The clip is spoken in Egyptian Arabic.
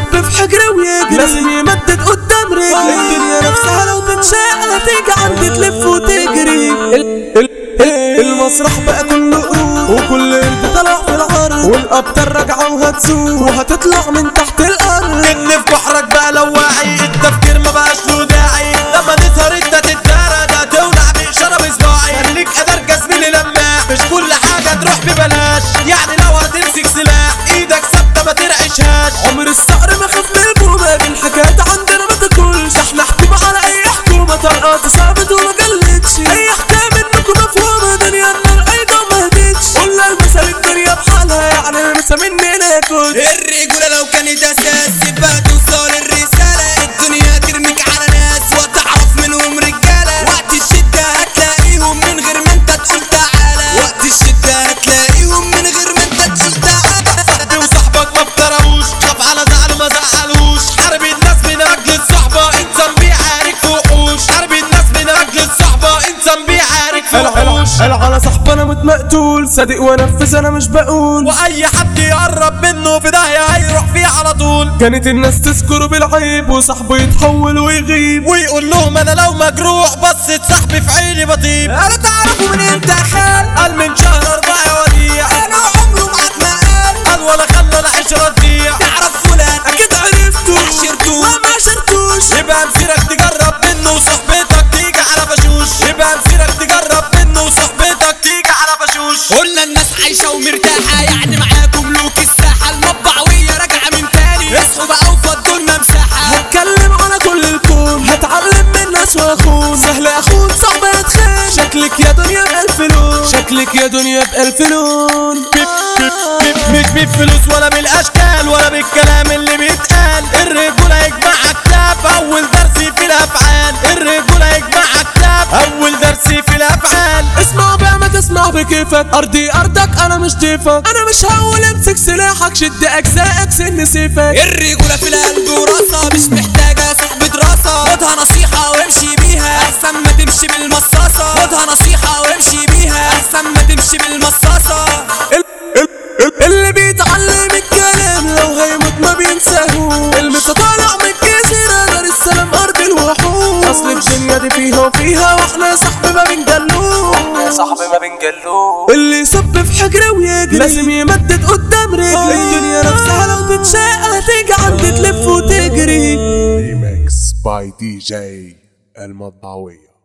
يصب في حجري ويجري لازم يمدد قدام رجلي الدنيا نفسها لو تتشاق هتيجي عندي تلف وتجري ال- ال- ال- المسرح بقى كله قرود وكل قرد طلع في العرض والابطال راجعه وهتسوق وهتطلع من تحت الارض ان في بحرك بقى لو واعي التفكير ما بقاش له داعي لما تظهر انت تتدارى ده تولع بإشارة بصباعي خليك قدر جزميلي لماح مش كل حاجة تروح ببلاش يعني لو هتمسك سلاح ايدك ثابتة ما ترعشهاش عمر الصقر ما خاف من البومة الحكايات عندنا ما تاكلش احنا حكومة على اي حكومة طلقات صعبت وما قلتش اي حكاية منكم مفهومة دنيا النار ايضا ما هدتش قلنا المثال الدنيا بحالها يعني المثال مننا كنت الرجولة لو كانت اساس يبقى توصل الرسالة الدنيا ترميك على ناس وتعرف منهم رجالة وقت الشدة هتلاقيهم من غير ما انت تقول تعالى وقت الشدة هتلاقيهم من غير ما انت تقول تعالى صاحبي وصاحبك ما افتروش خاف على زعله ما زعلوش حارب الناس من اجل الصحبة انسان بيعارك في وحوش حارب الناس من اجل الصحبة انسان بيعارك في وحوش قال على صاحبي انا مت مقتول صادق وانفذ انا مش بقول واي حد يقرب منه في داهية هيروح فيه على طول كانت الناس تذكره بالعيب وصاحبه يتحول ويغيب ويقول لهم انا لو مجروح بصت صاحبي في عيني بطيب انا تعرفوا من امتى خال قال من شهر اربعة وديع انا عمره معاك ما قال قال ولا خلى العشرة تضيع تعرف فلان اكيد عرفته عشرتوه ما ما عشرتوش يبقى مسيرك تجرب منه وصاحبتك تيجي على فشوش يبقى مسيرك تجرب منه وصاحبتك تيجي على فشوش قلنا الناس عايشة ومرتاحة يعني معاكم ملوك الساحة المطبعوية راجعة من تاني اصحوا بقى وفضوا لنا مساحة هتكلم على كل الكون هتعلم من ناس واخون سهل اخون صعب اتخان شكلك يا دنيا بألف لون شكلك يا دنيا بألف لون مش بالفلوس ولا بالاشكال ولا بالكلام اللي بيتقال الرجولة يجمعك كتاب اول درس في الافعال الرجولة يجمعك كتاب اول درس في الافعال اسمع بقى ما تسمع بكيفك ارضي ارضك انا مش ضيفك انا مش هقول امسك سلاحك شد اجزائك سن سيفك الرجولة في القلب وراسة مش محتاجة صاحبة راسة خدها نصيحة وامشي بيها احسن ما تمشي بالمصاصة خدها نصيحة وامشي بيها احسن ما تمشي بالمصاصة ال- ال- ال- اللي بيتعلم الكلام لو هيموت ما بينساهوش المسا طالع من الجزيرة دار السلام أرض الوحوش أصل الدنيا دي فيها وفيها وإحنا صاحبي ما بنجلوش صاحبي ما بنجلوش اللي يصب في حجري ويجري لازم يمدد قدام رجلي الدنيا نفسها لو تتشاق هتيجي عندي تلف وتجري ريمكس باي دي جي المطبعوية